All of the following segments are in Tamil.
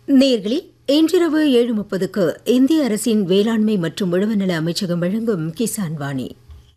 நேர்களே இன்றிரவு ஏழு முப்பதுக்கு இந்திய அரசின் வேளாண்மை மற்றும் உழவுநல அமைச்சகம் வழங்கும் கிசான் வாணி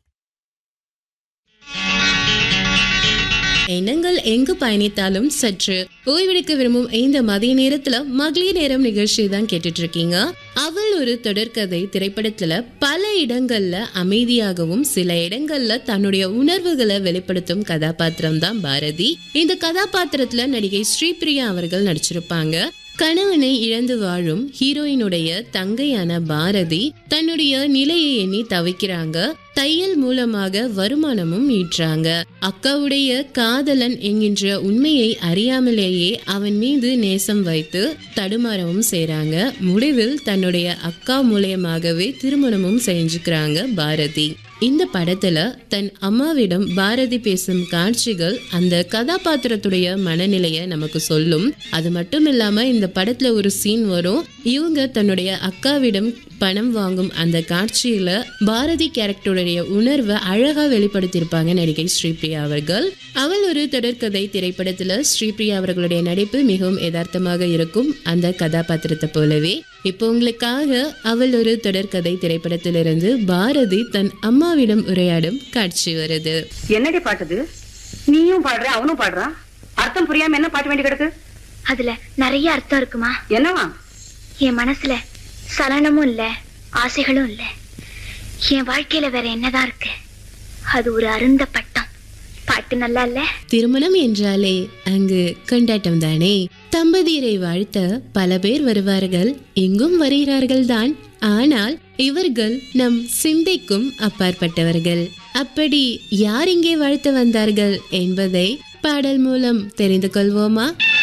எண்ணங்கள் எங்கு பயணித்தாலும் சற்று ஓய்வெடுக்க விரும்பும் இந்த மதிய நேரத்துல மகளிர் நேரம் நிகழ்ச்சி தான் கேட்டுட்டு இருக்கீங்க அவள் ஒரு தொடர்கதை திரைப்படத்துல பல இடங்கள்ல அமைதியாகவும் சில இடங்கள்ல தன்னுடைய உணர்வுகளை வெளிப்படுத்தும் கதாபாத்திரம் தான் பாரதி இந்த கதாபாத்திரத்துல நடிகை ஸ்ரீபிரியா அவர்கள் நடிச்சிருப்பாங்க கணவனை இழந்து வாழும் ஹீரோயினுடைய தங்கையான பாரதி தன்னுடைய நிலையை எண்ணி தவிக்கிறாங்க தையல் மூலமாக வருமானமும் ஈற்றாங்க அக்காவுடைய காதலன் என்கின்ற உண்மையை அறியாமலேயே அவன் மீது நேசம் வைத்து தடுமாறவும் செய்றாங்க முடிவில் தன்னுடைய அக்கா மூலியமாகவே திருமணமும் செஞ்சுக்கிறாங்க பாரதி இந்த படத்துல தன் அம்மாவிடம் பாரதி பேசும் காட்சிகள் அந்த கதாபாத்திரத்துடைய மனநிலையை நமக்கு சொல்லும் அது மட்டும் இல்லாம இந்த படத்துல ஒரு சீன் வரும் இவங்க தன்னுடைய அக்காவிடம் பணம் வாங்கும் அந்த காட்சியில பாரதி கேரக்டருடைய உணர்வை அழகா வெளிப்படுத்தியிருப்பாங்க நடிகை ஸ்ரீபிரியா அவர்கள் அவள் ஒரு தொடர்கதை திரைப்படத்துல ஸ்ரீபிரியா அவர்களுடைய நடிப்பு மிகவும் யதார்த்தமாக இருக்கும் அந்த கதாபாத்திரத்தை போலவே இப்போ உங்களுக்காக அவள் ஒரு தொடர்கதை திரைப்படத்திலிருந்து பாரதி தன் அம்மாவிடம் உரையாடும் காட்சி வருது என்னடி பாட்டுது நீயும் பாடுற அவனும் பாடுறான் அர்த்தம் புரியாம என்ன பாட்டு வேண்டி கிடக்கு அதுல நிறைய அர்த்தம் இருக்குமா என்னவா என் மனசுல சலனமும் இல்ல ஆசைகளும் இல்ல என் வாழ்க்கையில வேற என்னதான் இருக்கு அது ஒரு அருந்த பட்டம் பாட்டு நல்லா இல்ல திருமணம் என்றாலே அங்கு கொண்டாட்டம் தானே தம்பதியரை வாழ்த்த பல பேர் வருவார்கள் எங்கும் வருகிறார்கள் தான் ஆனால் இவர்கள் நம் சிந்தைக்கும் அப்பாற்பட்டவர்கள் அப்படி யார் இங்கே வாழ்த்த வந்தார்கள் என்பதை பாடல் மூலம் தெரிந்து கொள்வோமா